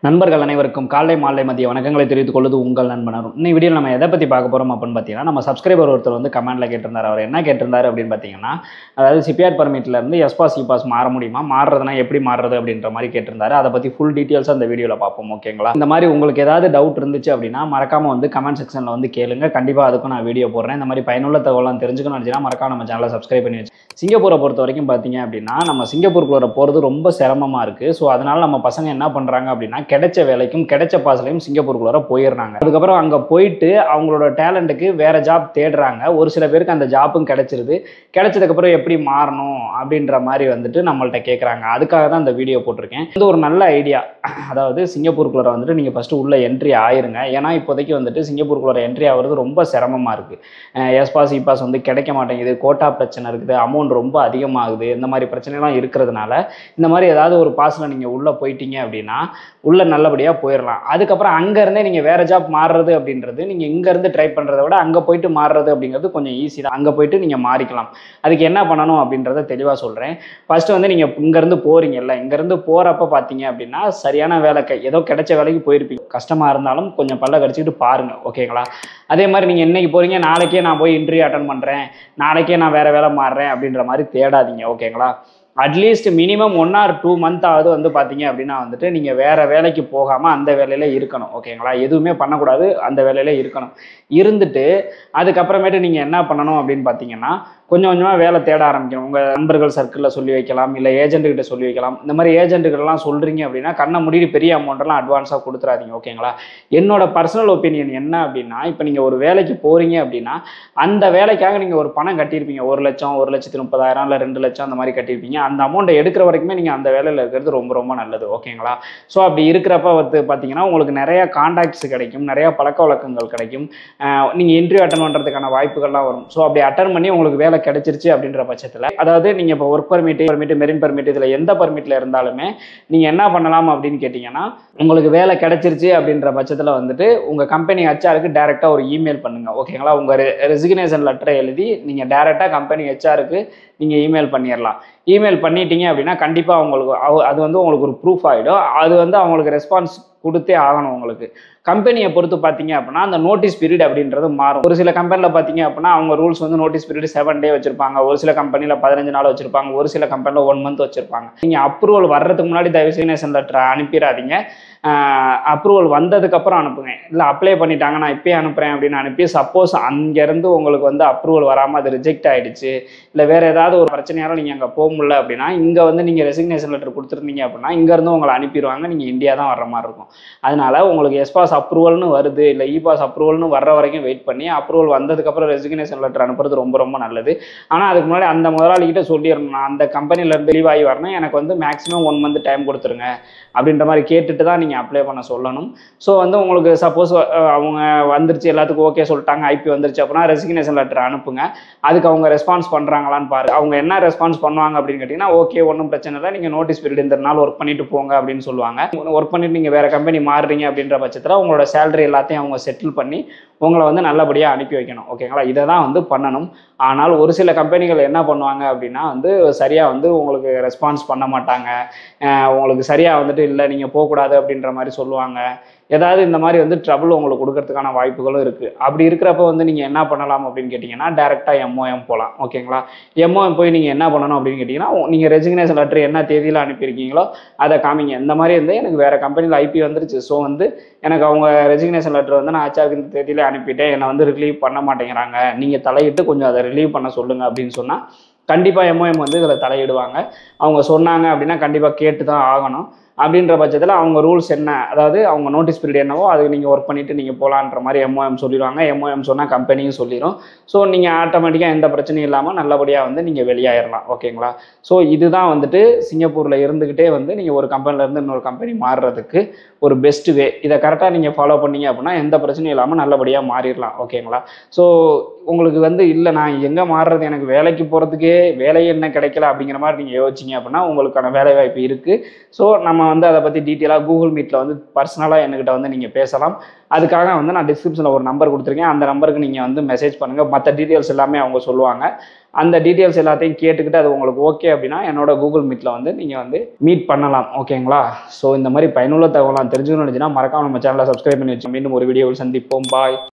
நண்பர்கள் அனைவருக்கும் காலை மாலை மதிய வணக்கங்களை தெரிவித்துக் கொள்வது உங்கள் நண்பன் அருண் இன்னைக்கு வீடியோ நம்ம எதை பற்றி பார்க்க போகிறோம் அப்படின்னு பார்த்தீங்கன்னா நம்ம சப்ஸ்கிரைபர் ஒருத்தர் வந்து கமெண்ட்டில் கேட்டிருந்தார் அவர் என்ன கேட்டிருந்தாரு அப்படின்னு பார்த்தீங்கன்னா அதாவது சிபிஆர் பர்மிட்ல இருந்து எஸ்பாஸ் இபாஸ் மாற முடியுமா மாறுறதுனா எப்படி மாறுறது அப்படின்ற மாதிரி கேட்டிருந்தாரு அதை பற்றி ஃபுல் டீட்டெயில்ஸ் அந்த வீடியோவில் பார்ப்போம் ஓகேங்களா இந்த மாதிரி உங்களுக்கு ஏதாவது டவுட் இருந்துச்சு அப்படின்னா மறக்காம வந்து கமெண்ட் செக்ஷனில் வந்து கேளுங்க கண்டிப்பாக அதுக்கும் நான் வீடியோ போடுறேன் இந்த மாதிரி பயனுள்ள தகவலாம் தெரிஞ்சுக்கணும் நினச்சினா மறக்காம நம்ம சேனலை சப்ஸ்கிரைப் பண்ணி வச்சு சிங்கப்பூரை பொறுத்த வரைக்கும் பார்த்தீங்க அப்படின்னா நம்ம சிங்கப்பூருக்குள்ள போகிறது ரொம்ப சிரமமாக இருக்குது ஸோ அதனால நம்ம பசங்க என்ன பண்ணுறாங்க அப்படின்னா கிடைச்ச வேலைக்கும் கிடைச்ச பாசலையும் சிங்கப்பூருக்குள்ள போயிடுறாங்க அதுக்கப்புறம் அங்கே போயிட்டு அவங்களோட டேலண்ட்டுக்கு வேற ஜாப் தேடுறாங்க ஒரு சில பேருக்கு அந்த ஜாப்பும் கிடைச்சிருது கிடைச்சதுக்கப்புறம் எப்படி மாறணும் அப்படின்ற மாதிரி வந்துட்டு நம்மள்ட்ட கேட்குறாங்க அதுக்காக தான் இந்த வீடியோ போட்டிருக்கேன் இது ஒரு நல்ல ஐடியா அதாவது சிங்கப்பூருக்குள்ள வந்துட்டு நீங்கள் ஃபஸ்ட்டு உள்ள என்ட்ரி ஆயிருங்க ஏன்னா இப்போதைக்கு வந்துட்டு சிங்கப்பூருக்குள்ள என்ட்ரி ஆகிறது ரொம்ப சிரமமாக இருக்குது எஸ்பாஸ் இபாஸ் வந்து கிடைக்க மாட்டேங்குது கோட்டா பிரச்சனை இருக்குது அமௌண்ட் ரொம்ப அதிகமாகுது இந்த மாதிரி பிரச்சனைலாம் இருக்கிறதுனால இந்த மாதிரி ஏதாவது ஒரு பாஸில் நீங்கள் உள்ளே போயிட்டீங்க அப்படின்னா உள்ளே நல்லபடியாக போயிடலாம் அதுக்கப்புறம் அங்கேருந்தே நீங்கள் வேறு ஜாப் மாறுறது அப்படின்றது நீங்கள் இங்கேருந்து ட்ரை பண்ணுறத விட அங்கே போயிட்டு மாறுறது அப்படிங்கிறது கொஞ்சம் ஈஸி தான் அங்கே போயிட்டு நீங்கள் மாறிக்கலாம் அதுக்கு என்ன பண்ணணும் அப்படின்றத தெளிவாக சொல்கிறேன் ஃபஸ்ட்டு வந்து நீங்கள் இங்கேருந்து போகிறீங்கல்ல இங்கேருந்து போகிறப்ப பார்த்தீங்க அப்படின்னா சரியான வேலை கை ஏதோ கிடைச்ச வேலைக்கு போயிருப்பீங்க கஷ்டமாக இருந்தாலும் கொஞ்சம் பல்ல கடிச்சிக்கிட்டு பாருங்கள் ஓகேங்களா அதே மாதிரி நீங்கள் என்னைக்கு போகிறீங்க நாளைக்கே நான் போய் இன்டர்வியூ அட்டன் பண்ணுறேன் நாளைக்கே நான் வேறு வேலை மாறுறேன் அப்படின்ற மாதிரி தேடாதீங்க ஓகேங்களா atleast minimum one or two month ஆகுது வந்து பார்த்தீங்க அப்படின்னா வந்துட்டு நீங்கள் வேறு வேலைக்கு போகாமல் அந்த வேலையில இருக்கணும் ஓகேங்களா எதுவுமே பண்ணக்கூடாது அந்த வேலையில இருக்கணும் இருந்துட்டு அதுக்கப்புறமேட்டு நீங்கள் என்ன பண்ணணும் அப்படின்னு பார்த்தீங்கன்னா கொஞ்சம் கொஞ்சமாக வேலை தேட ஆரம்பிக்கணும் உங்கள் நண்பர்கள் சர்க்கிளில் சொல்லி வைக்கலாம் இல்லை ஏஜென்ட்டுக்கிட்ட சொல்லி வைக்கலாம் இந்த மாதிரி ஏஜென்ட்டுக்கிட்டலாம் சொல்கிறீங்க அப்படின்னா கண்ணை மூடிட்டு பெரிய அமௌண்ட்டெல்லாம் அட்வான்ஸாக கொடுத்துறாதீங்க ஓகேங்களா என்னோட பர்சனல் ஒப்பீனியன் என்ன அப்படின்னா இப்போ நீங்கள் ஒரு வேலைக்கு போகிறீங்க அப்படின்னா அந்த வேலைக்காக நீங்கள் ஒரு பணம் கட்டியிருப்பீங்க ஒரு லட்சம் ஒரு லட்சத்தி முப்பதாயிரம் இல்லை ரெண்டு லட்சம் அந்த மாதிரி கட்டியிருப்பீங்க அந்த அமௌண்ட்டை எடுக்கிற வரைக்குமே நீங்கள் அந்த வேலையில் இருக்கிறது ரொம்ப ரொம்ப நல்லது ஓகேங்களா ஸோ அப்படி இருக்கிறப்ப வந்து பார்த்தீங்கன்னா உங்களுக்கு நிறைய காண்டாக்ட்ஸ் கிடைக்கும் நிறைய பழக்க வழக்கங்கள் கிடைக்கும் நீங்கள் இன்டர்வியூ அட்டன் பண்ணுறதுக்கான வாய்ப்புகள்லாம் வரும் ஸோ அப்படி அட்டன் பண்ணி உங்களுக்கு வேலை கிடைச்சிருச்சு அப்படின்ற பட்சத்தில் அதாவது நீங்கள் இப்போ work permit permit marine permit இதில் எந்த பர்மிட்டில் இருந்தாலுமே நீங்கள் என்ன பண்ணலாம் அப்படின்னு கேட்டிங்கன்னா உங்களுக்கு வேலை கிடைச்சிருச்சு அப்படின்ற பட்சத்தில் வந்துட்டு உங்கள் கம்பெனி ஹெச்ஆருக்கு டேரெக்டாக ஒரு இமெயில் பண்ணுங்கள் ஓகேங்களா உங்கள் ரெசிக்னேஷன் லெட்டரை எழுதி நீங்கள் டேரெக்டாக கம்பெனி ஹெச்ஆருக்கு நீங்கள் இமெயில் பண்ணிடலாம் இமெயில் பண்ணிட்டீங்க அப்படின்னா கண்டிப்பாக உங்களுக்கு அவ- அது வந்து உங்களுக்கு ஒரு ப்ரூஃப் ஆகிடும் அது வந்து அவங்களுக்கு ரெஸ்பான்ஸ் கொடுத்தே ஆகணும் உங்களுக்கு கம்பெனியை பொறுத்து பார்த்தீங்க அப்படின்னா அந்த நோட்டீஸ் பீரியட் அப்படின்றது மாறும் ஒரு சில கம்பெனியில் பார்த்தீங்க அப்படின்னா அவங்க ரூல்ஸ் வந்து நோட்டீஸ் பீரியட் செவன் டே வச்சிருப்பாங்க ஒரு சில கம்பெனியில் பதினஞ்சு நாள் வச்சிருப்பாங்க ஒரு சில கம்பெனியில் ஒன் மந்த் வச்சிருப்பாங்க நீங்கள் அப்ரூவல் வர்றதுக்கு முன்னாடி தயவு சிக்னேஷன் லெட்டர் அனுப்பிடாதீங்க அப்ரூவல் வந்ததுக்கப்புறம் அனுப்புங்க இல்லை அப்ளை பண்ணிட்டாங்க நான் இப்பயே அனுப்புகிறேன் அப்படின்னு அனுப்பி சப்போஸ் அங்கேருந்து உங்களுக்கு வந்து அப்ரூவல் வராமல் அது ரிஜெக்ட் ஆயிடுச்சு இல்லை வேறு ஏதாவது ஒரு பிரச்சனையால நீங்கள் அங்கே போக முடியல அப்படின்னா இங்கே வந்து நீங்கள் ரெசிக்னேஷன் லெட்டர் கொடுத்துருந்தீங்க அப்படின்னா இங்கேருந்து உங்களை அனுப்பிடுவாங்க நீங்கள் இந்தியா தான் வர்ற மாதிரி இருக்கும் அதனால உங்களுக்கு எஸ்பாஸ் அப்ரூவல்னு வருது இல்லை இ பாஸ் அப்ரூவல்னு வர்ற வரைக்கும் வெயிட் பண்ணி அப்ரூவல் வந்ததுக்கப்புறம் ரெசிக்னேஷன் லெட்டர் அனுப்புறது ரொம்ப ரொம்ப நல்லது ஆனால் அதுக்கு முன்னாடி அந்த முதலாளிகிட்ட சொல்லிடணும் நான் அந்த கம்பெனிலேருந்து தெளிவாகி வரணும் எனக்கு வந்து மேக்ஸிமம் ஒன் மந்த் டைம் கொடுத்துருங்க அப்படின்ற மாதிரி கேட்டுட்டு தான் நீங்கள் அப்ளை பண்ண சொல்லணும் ஸோ வந்து உங்களுக்கு சப்போஸ் அவங்க வந்துருச்சு எல்லாத்துக்கும் ஓகே சொல்லிட்டாங்க ஐபி வந்துருச்சு அப்படின்னா ரெசிக்னேஷன் லெட்டர் அனுப்புங்க அதுக்கு அவங்க ரெஸ்பான்ஸ் பண்ணுறாங்களான்னு பாரு அவங்க என்ன ரெஸ்பான்ஸ் பண்ணுவாங்க அப்படின்னு கேட்டிங்கன்னா ஓகே ஒன்றும் பிரச்சனை இல்லை நீங்கள் நோட்டீஸ் பீரியட் இந்த நாள் ஒர்க் பண்ணிட்டு போங்க அப்படின்னு சொல்லுவாங்க ஒர்க் பண்ணிட்டு நீங்கள் வேறு கம்பெனி மாறுறீங்க அப்படின்ற பட்சத்தில் உங்களோட சேலரி எல்லாத்தையும் அவங்க செட்டில் பண்ணி உங்களை வந்து நல்லபடியாக அனுப்பி வைக்கணும் ஓகேங்களா இதை தான் வந்து பண்ணணும் ஆனால் ஒரு சில கம்பெனிகள் என்ன பண்ணுவாங்க அப்படின்னா வந்து சரியாக வந்து உங்களுக்கு ரெஸ்பான்ஸ் பண்ண மாட்டாங்க அஹ் உங்களுக்கு சரியாக வந்துட்டு இல்லை நீங்கள் போகக்கூடாது அப்படின்ற மாதிரி சொல்லுவாங்க ஏதாவது இந்த மாதிரி வந்து ட்ரபிள் உங்களுக்கு கொடுக்கறதுக்கான வாய்ப்புகளும் இருக்குது அப்படி இருக்கிறப்ப வந்து நீங்கள் என்ன பண்ணலாம் அப்படின்னு கேட்டிங்கன்னா டேரெக்டாக எம்ஓஎம் போகலாம் ஓகேங்களா எம்ஓஎம் போய் நீங்கள் என்ன பண்ணணும் அப்படின்னு கேட்டிங்கன்னா நீங்கள் ரெசிக்னேஷன் லெட்டர் என்ன தேதியில் அனுப்பியிருக்கீங்களோ அதை காமிங்க இந்த மாதிரி வந்து எனக்கு வேறு கம்பெனியில் ஐபி வந்துருச்சு ஸோ வந்து எனக்கு அவங்க ரெசிக்னேஷன் லெட்டர் வந்து நான் ஹெச்ஆருக்கு இந்த தேதியில் அனுப்பிட்டேன் என்னை வந்து ரிலீவ் பண்ண மாட்டேங்கிறாங்க நீங்கள் தலையிட்டு கொஞ்சம் அதை ரிலீவ் பண்ண சொல்லுங்கள் அப்படின்னு சொன்னால் கண்டிப்பாக எம்ஓஎம் வந்து இதில் தலையிடுவாங்க அவங்க சொன்னாங்க அப்படின்னா கண்டிப்பாக கேட்டு தான் ஆகணும் அப்படின்ற பட்சத்தில் அவங்க ரூல்ஸ் என்ன அதாவது அவங்க நோட்டீஸ் பீரியட் என்னவோ அதுக்கு நீங்கள் ஒர்க் பண்ணிவிட்டு நீங்கள் போகலான்ற மாதிரி எம்ஓஎம் சொல்லிடுவாங்க எம்ஓஎம் சொன்னால் கம்பெனியும் சொல்லிடும் ஸோ நீங்கள் ஆட்டோமேட்டிக்காக எந்த பிரச்சனையும் இல்லாமல் நல்லபடியாக வந்து நீங்கள் வெளியாயிடலாம் ஓகேங்களா ஸோ இதுதான் வந்துட்டு சிங்கப்பூரில் இருந்துக்கிட்டே வந்து நீங்கள் ஒரு கம்பெனிலேருந்து இன்னொரு கம்பெனி மாறுறதுக்கு ஒரு பெஸ்ட் வே இதை கரெக்டாக நீங்கள் ஃபாலோ பண்ணீங்க அப்படின்னா எந்த பிரச்சனையும் இல்லாமல் நல்லபடியாக மாறிடலாம் ஓகேங்களா ஸோ உங்களுக்கு வந்து இல்லை நான் எங்கே மாறுறது எனக்கு வேலைக்கு போகிறதுக்கே வேலையே என்ன கிடைக்கல அப்படிங்கிற மாதிரி நீங்கள் யோசிச்சிங்க அப்படின்னா உங்களுக்கான வேலை வாய்ப்பு இருக்குது ஸோ நம்ம நம்ம வந்து அதை பற்றி டீட்டெயிலாக கூகுள் மீட்டில் வந்து பர்சனலாக என்கிட்ட வந்து நீங்கள் பேசலாம் அதுக்காக வந்து நான் டிஸ்கிரிப்ஷனில் ஒரு நம்பர் கொடுத்துருக்கேன் அந்த நம்பருக்கு நீங்கள் வந்து மெசேஜ் பண்ணுங்கள் மற்ற டீட்டெயில்ஸ் எல்லாமே அவங்க சொல்லுவாங்க அந்த டீட்டெயில்ஸ் எல்லாத்தையும் கேட்டுக்கிட்டு அது உங்களுக்கு ஓகே அப்படின்னா என்னோட கூகுள் மீட்டில் வந்து நீங்கள் வந்து மீட் பண்ணலாம் ஓகேங்களா ஸோ இந்த மாதிரி பயனுள்ள தகவலாம் தெரிஞ்சுக்கணும்னு நினச்சின்னா மறக்காம நம்ம சேனலை சப்ஸ்கிரைப் பண்ணி வச்சு மீண்டும் ஒரு வீடியோவில் சந்திப்போம் பாய்